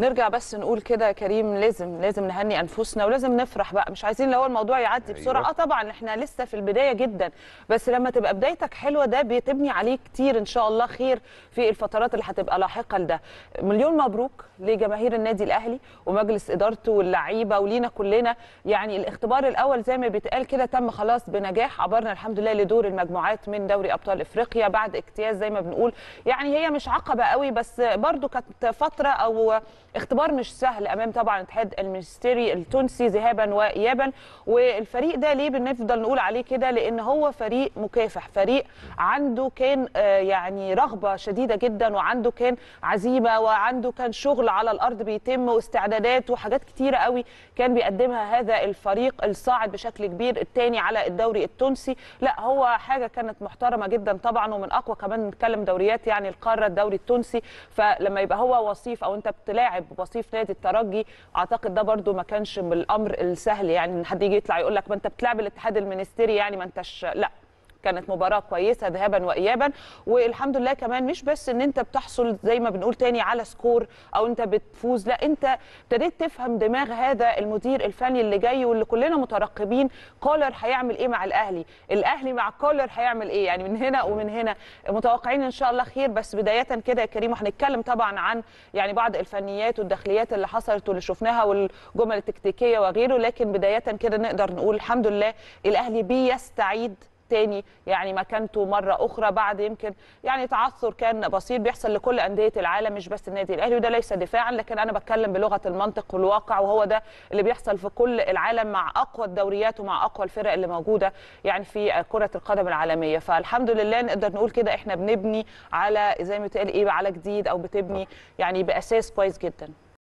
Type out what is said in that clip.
نرجع بس نقول كده يا كريم لازم لازم نهني انفسنا ولازم نفرح بقى مش عايزين لو الموضوع يعدي بسرعه أيوة. اه طبعا احنا لسه في البدايه جدا بس لما تبقى بدايتك حلوه ده بتبني عليه كتير ان شاء الله خير في الفترات اللي هتبقى لاحقه لده مليون مبروك لجماهير النادي الاهلي ومجلس ادارته واللعيبه ولينا كلنا يعني الاختبار الاول زي ما بيتقال كده تم خلاص بنجاح عبرنا الحمد لله لدور المجموعات من دوري ابطال افريقيا بعد اجتياز زي ما بنقول يعني هي مش عقبه قوي بس برضو كانت فتره او اختبار مش سهل امام طبعا الاتحاد المنستيري التونسي ذهابا وايابا والفريق ده ليه بنفضل نقول عليه كده لان هو فريق مكافح فريق عنده كان آه، يعني رغبه شديده جدا وعنده كان عزيمه وعنده كان شغل على الارض بيتم واستعدادات وحاجات كتيره قوي كان بيقدمها هذا الفريق الصاعد بشكل كبير الثاني على الدوري التونسي لا هو حاجه كانت محترمه جدا طبعا ومن اقوى كمان نتكلم دوريات يعني القاره الدوري التونسي فلما يبقى هو وصيف او انت بتلاعب وصيف نادي الترجي اعتقد ده برده ما كانش من الامر السهل يعني ان حد يجي يطلع يقول لك ما انت بتلعب الاتحاد المنستيري يعني ما انتش لا كانت مباراة كويسة ذهابا وإيابا والحمد لله كمان مش بس إن أنت بتحصل زي ما بنقول تاني على سكور أو أنت بتفوز لا أنت ابتديت تفهم دماغ هذا المدير الفني اللي جاي واللي كلنا مترقبين كولر هيعمل إيه مع الأهلي الأهلي مع كولر هيعمل إيه يعني من هنا ومن هنا متوقعين إن شاء الله خير بس بداية كده يا كريم وهنتكلم طبعا عن يعني بعض الفنيات والداخليات اللي حصلت واللي شفناها والجمل التكتيكية وغيره لكن بداية كده نقدر نقول الحمد لله الأهلي بيستعيد تاني يعني مكانته مره اخرى بعد يمكن يعني تعثر كان بسيط بيحصل لكل انديه العالم مش بس النادي الاهلي وده ليس دفاعا لكن انا بتكلم بلغه المنطق والواقع وهو ده اللي بيحصل في كل العالم مع اقوى الدوريات ومع اقوى الفرق اللي موجوده يعني في كره القدم العالميه فالحمد لله نقدر نقول كده احنا بنبني على زي ما بتقال ايه على جديد او بتبني يعني باساس كويس جدا